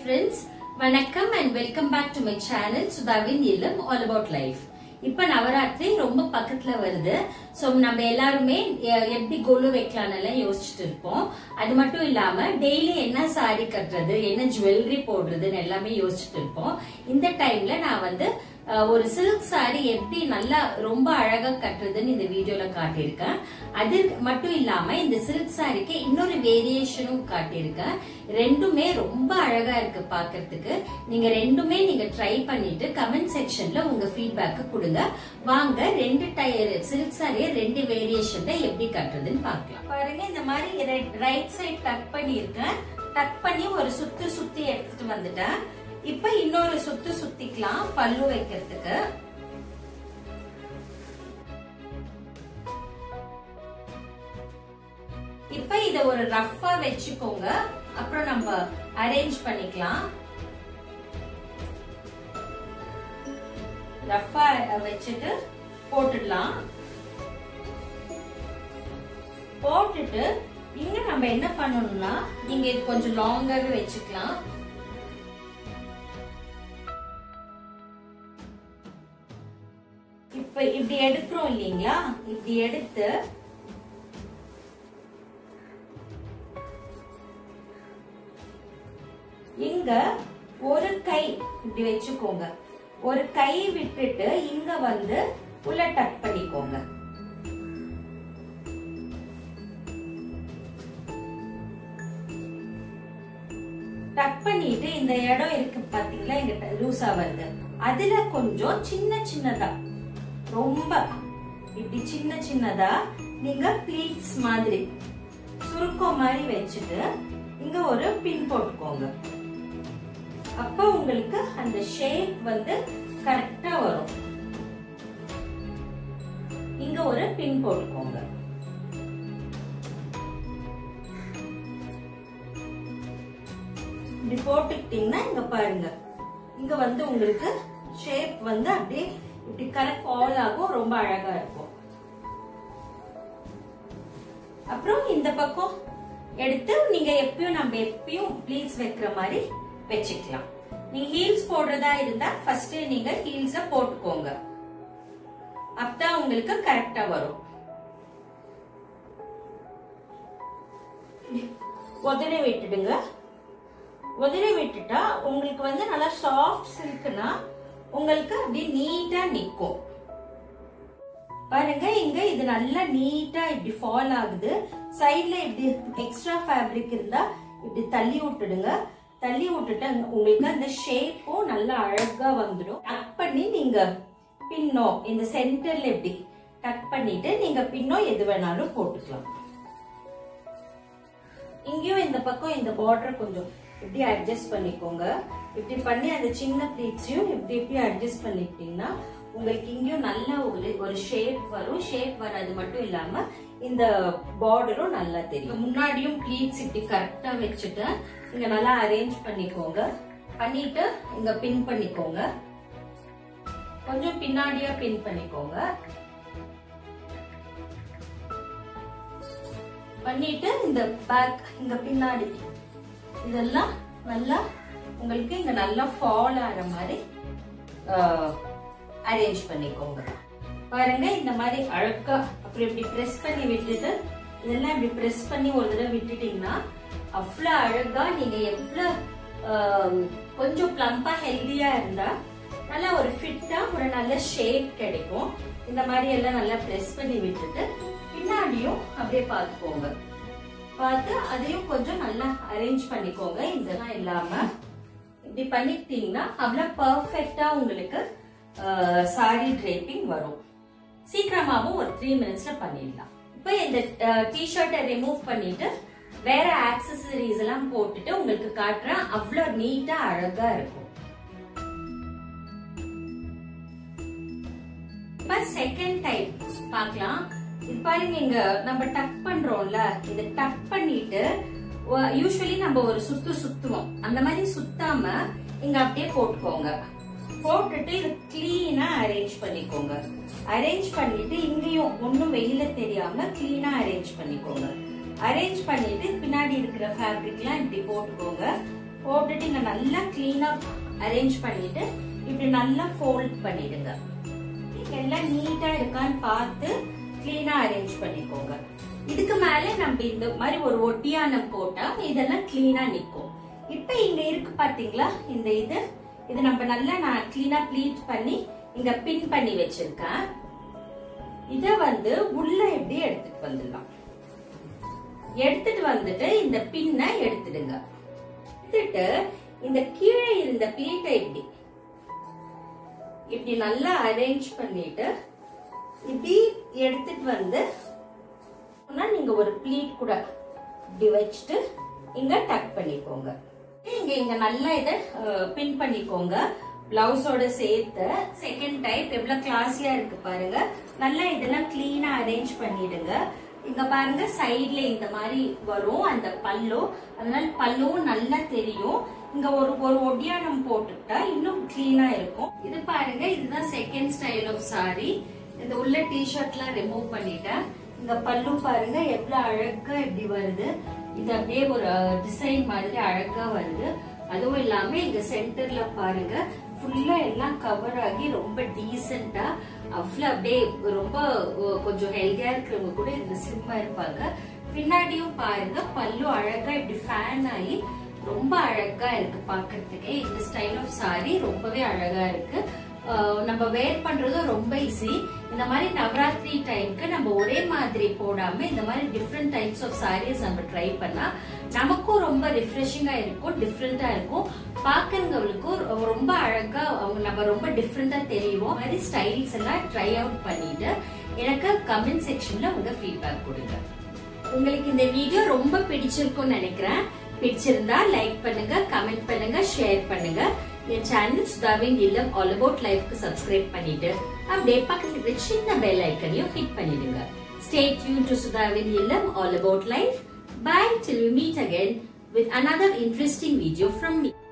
friends வணக்கம் and welcome back to my channel சுதாவின் இல்லம் ஆல் அபவுட் லைஃப் இப்ப நவராத்திரி ரொம்ப பக்கத்துல வருது சோ நம்ம எல்லாருமே எ- எப்படி கொலு வைக்கலாம்னு எல்லாம் யோசிச்சுட்டு இருப்போம் அது மட்டும் இல்லாம டெய்லி என்ன சாரி கட்டுறது என்ன ஜுவல்லரி போடுறதுன்னு எல்லாமே யோசிச்சுட்டு இருப்போம் இந்த டைம்ல நான் வந்து அஹ், ஒரு சில்க் சாரி எப்படி நல்லா ரொம்ப அழகா கட்டுறதுன்னு இந்த வீடியோல காட்டியிருக்கேன் அது மட்டும் இல்லாம இந்த சில்க் சாரிக்கு இன்னொரு வேரியேஷனும் காட்டியிருக்கேன் ரெண்டுமே ரொம்ப அழகா இருக்கு பாக்குறதுக்கு நீங்க ரெண்டுமே நீங்க ட்ரை பண்ணிட்டு கமெண்ட் செக்ஷன்ல உங்க ஃபீட்பேக் கொடுங்க வாங்க ரெண்டு டயர் சில்க் சாரியை ரெண்டு வேரியேஷன்ல எப்படி கட்டுறதுன்னு பார்க்கலாம் பாருங்க இந்த மாதிரி ரைட் சைடு டக் பண்ணியிருக்கேன் டக் பண்ணி ஒரு சுத்து சுத்தி எடுத்துட்டு வந்துட்டேன் இப்ப இன்னொரு சுத்து சுத்திக்கலாம் பல்லு வைக்கிறதுக்கு இப்ப இத ஒரு ரஃப்பா வச்சுக்கோங்க அப்புறம் நம்ம அரேஞ்ச் பண்ணிக்கலாம் ரஃப்பா வச்சுட்டு போட்டுடலாம் போட்டுட்டு இங்க நம்ம என்ன பண்ணணும்னா நீங்க இது கொஞ்சம் லாங்காவே வச்சுக்கலாம் இப்ப இப்படி எடுக்கிறோம் இல்லைங்களா இப்படி எடுத்து இங்க ஒரு கை இப்படி வச்சுக்கோங்க ஒரு கை விட்டுட்டு இங்க வந்து உள்ள டக் பண்ணிக்கோங்க டக் பண்ணிட்டு இந்த இடம் இருக்கு பாத்தீங்களா இங்க லூசா வருது அதுல கொஞ்சம் சின்ன சின்னதா ரொம்ப இப்படி சின்ன சின்னதா நீங்க ப்ளீட்ஸ் மாதிரி சுருக்கம் மாதிரி வச்சுட்டு இங்க ஒரு பின் போட்டுக்கோங்க அப்ப உங்களுக்கு அந்த ஷேப் வந்து கரெக்டா வரும் இங்க ஒரு பின் போட்டுக்கோங்க இப்படி போட்டுக்கிட்டீங்கன்னா இங்க பாருங்க இங்க வந்து உங்களுக்கு ஷேப் வந்து அப்படியே இப்படி கரெக்ட் ஃபால் ஆகும் ரொம்ப அழகா இருக்கும் அப்புறம் இந்த பக்கம் எடுத்து நீங்க எப்பயும் நம்ம எப்பயும் ப்ளீட்ஸ் வைக்கிற மாதிரி வச்சுக்கலாம் நீங்க ஹீல்ஸ் போடுறதா இருந்தா ஃபர்ஸ்ட் நீங்க ஹீல்ஸ போட்டுக்கோங்க அப்பதான் உங்களுக்கு கரெக்டா வரும் உதறி விட்டுடுங்க உதறி விட்டுட்டா உங்களுக்கு வந்து நல்லா சாஃப்ட் சில்க்னா உங்களுக்கு அப்படியே நீட்டா நிக்கும் பாருங்க இங்க இது நல்லா நீட்டா இப்படி ஃபால் ஆகுது சைடுல இப்படி எக்ஸ்ட்ரா ஃபேப்ரிக் இருந்தா இப்படி தள்ளி விட்டுடுங்க தள்ளி விட்டுட்டு அங்க உங்களுக்கு அந்த ஷேப்பும் நல்லா அழகா வந்துடும் டக் பண்ணி நீங்க பின்னோ இந்த சென்டர்ல இப்படி டக் பண்ணிட்டு நீங்க பின்னோ எது வேணாலும் போட்டுக்கலாம் இங்கேயும் இந்த பக்கம் இந்த பார்டர் கொஞ்சம் இப்படி அட்ஜஸ்ட் பண்ணிக்கோங்க இப்படி பண்ணி அந்த சின்ன ப்ளீட்ஸையும் இப்படி இப்படி அட்ஜஸ்ட் பண்ணிக்கிட்டீங்கன்னா உங்களுக்கு இங்கேயும் நல்ல ஒரு ஒரு ஷேப் வரும் ஷேப் வராது மட்டும் இல்லாம இந்த பார்டரும் நல்லா தெரியும் முன்னாடியும் ப்ளீட்ஸ் இப்படி கரெக்டா வச்சுட்டு இங்க நல்லா அரேஞ்ச் பண்ணிக்கோங்க பண்ணிட்டு இங்க பின் பண்ணிக்கோங்க கொஞ்சம் பின்னாடியா பின் பண்ணிக்கோங்க பண்ணிட்டு இந்த பேக் இங்க பின்னாடி இதெல்லாம் நல்லா உங்களுக்கு இங்க நல்லா ஃபால் ஆகிற மாதிரி அரேஞ்ச் பண்ணிக்கோங்க பாருங்க இந்த மாதிரி அழகா அப்புறம் இப்படி பிரஸ் பண்ணி விட்டுட்டு இதெல்லாம் இப்படி பிரஸ் பண்ணி ஒரு தடவை விட்டுட்டீங்கன்னா அவ்வளோ அழகா நீங்க எவ்வளோ ஆம், கொஞ்சம் பிளம்பா ஹெல்தியா இருந்தா நல்லா ஒரு ஃபிட்டா ஒரு நல்ல ஷேப் கிடைக்கும் இந்த மாதிரி எல்லாம் நல்லா பிரஸ் பண்ணி விட்டுட்டு பின்னாடியும் அப்படியே பார்த்துக்கோங்க பார்த்து அதையும் கொஞ்சம் நல்லா அரேஞ்ச் பண்ணிக்கோங்க இதெல்லாம் இல்லாம இப்படி பண்ணிக்கிட்டீங்கன்னா அவ்வளவு பர்ஃபெக்டா உங்களுக்கு சாரி டிரேப்பிங் வரும் சீக்கிரமாவும் ஒரு த்ரீ மினிட்ஸ்ல பண்ணிடலாம் இப்போ இந்த டிஷர்ட்டை ரிமூவ் பண்ணிட்டு வேற ஆக்சசரிஸ் எல்லாம் போட்டுட்டு உங்களுக்கு காட்டுறேன் அவ்வளவு நீட்டா அழகா இருக்கும் இப்ப செகண்ட் டைப் பார்க்கலாம் இது பாருங்க இங்க நம்ம டக் பண்றோம்ல இத டக் பண்ணிட்டு யூஸ்வலி நம்ம ஒரு சுத்து சுத்துவோம் அந்த மாதிரி சுத்தாம இங்க அப்படியே போட்டுக்கோங்க போட்டுட்டு இது கிளீனா அரேஞ்ச் பண்ணிக்கோங்க அரேஞ்ச் பண்ணிட்டு இங்கேயும் ஒண்ணும் வெளியில தெரியாம கிளீனா அரேஞ்ச் பண்ணிக்கோங்க அரேஞ்ச் பண்ணிட்டு பின்னாடி இருக்கிற ஃபேப்ரிக்லாம் இப்படி போட்டுக்கோங்க போட்டுட்டு இங்க நல்லா கிளீனா அரேஞ்ச் பண்ணிட்டு இப்படி நல்லா ஃபோல்ட் பண்ணிடுங்க எல்லாம் நீட்டா இருக்கான்னு பார்த்து கிளீனா அரேஞ்ச் பண்ணிக்கோங்க இதுக்கு மேல நம்ம இந்த மாதிரி ஒரு ஒட்டியானம் போட்டா இதெல்லாம் கிளீனா நிக்கும் இப்ப இங்க இருக்கு பாத்தீங்களா இந்த இது இது நம்ம நல்லா நான் கிளீனா ப்ளீட் பண்ணி இங்க பின் பண்ணி வச்சிருக்கேன் இத வந்து உள்ள எப்படி எடுத்துட்டு வந்துடலாம் எடுத்துட்டு வந்துட்டு இந்த பின்னை எடுத்துடுங்க எடுத்துட்டு இந்த கீழே இருந்த பிளீட்டை இப்படி இப்படி நல்லா அரேஞ்ச் பண்ணிட்டு இப்படி எடுத்துட்டு வந்து நீங்க ஒரு பிளீட் கூட இப்படி வச்சுட்டு இங்க டக் பண்ணிக்கோங்க இங்க இங்க நல்லா இத பின் பண்ணிக்கோங்க பிளவுஸோட சேர்த்து செகண்ட் டைப் எவ்வளவு கிளாஸியா இருக்கு பாருங்க நல்லா இதெல்லாம் கிளீனா அரேஞ்ச் பண்ணிடுங்க இங்க பாருங்க சைட்ல இந்த மாதிரி வரும் அந்த பல்லு அதனால பல்லுவும் நல்லா தெரியும் இங்க ஒரு ஒரு ஒடியானம் போட்டுட்டா இன்னும் கிளீனா இருக்கும் இது பாருங்க இதுதான் செகண்ட் ஸ்டைல் ஆஃப் சாரி இந்த உள்ள டிஷர்ட்லாம் ரிமூவ் பண்ணிட்டேன் இங்க பல்லு பாருங்க எவ்வளவு அழகா இப்படி வருது இது அப்படியே ஒரு டிசைன் மாதிரி அழகா வருது அதுவும் இல்லாம இங்க சென்டர்ல பாருங்க ஃபுல்லா எல்லாம் கவர் ஆகி ரொம்ப டீசெண்டா அவ்வளவு அப்படியே ரொம்ப கொஞ்சம் ஹெல்தியா இருக்கிறவங்க கூட இந்த ஸ்லிம்மா இருப்பாங்க பின்னாடியும் பாருங்க பல்லு அழகா இப்படி ஃபேன் ஆகி ரொம்ப அழகா இருக்கு பாக்குறதுக்கே இந்த ஸ்டைல் ஆஃப் சாரி ரொம்பவே அழகா இருக்கு நம்ம வேர் பண்றதும் ரொம்ப ஈஸி இந்த மாதிரி நவராத்திரி டைம்க்கு நம்ம ஒரே மாதிரி போடாம இந்த மாதிரி டிஃப்ரெண்ட் டைப்ஸ் ஆஃப் சாரீஸ் நம்ம ட்ரை பண்ணா நமக்கும் ரொம்ப ரிஃப்ரெஷிங்கா இருக்கும் டிஃப்ரெண்டா இருக்கும் பாக்குறவங்களுக்கும் ரொம்ப அழகா அவங்க நம்ம ரொம்ப டிஃப்ரெண்டா தெரியும் மாதிரி ஸ்டைல்ஸ் எல்லாம் ட்ரை அவுட் பண்ணிட்டு எனக்கு கமெண்ட் செக்ஷன்ல உங்க ஃபீட்பேக் கொடுங்க உங்களுக்கு இந்த வீடியோ ரொம்ப பிடிச்சிருக்கும்னு நினைக்கிறேன் பிடிச்சிருந்தா லைக் பண்ணுங்க கமெண்ட் பண்ணுங்க ஷேர் பண்ணுங்க என் சேனல் சுதாவின் இல்லம் ஆல் அபவுட் லைஃப்க்கு சப்ஸ்கிரைப் பண்ணிட்டு அப்படியே பக்கத்துல இருக்கிற சின்ன பெல் ஐக்கனையும் ஹிட் பண்ணிடுங்க ஸ்டே டியூன் டு சுதாவின் இல்லம் all about life bye till we meet again with another interesting video from me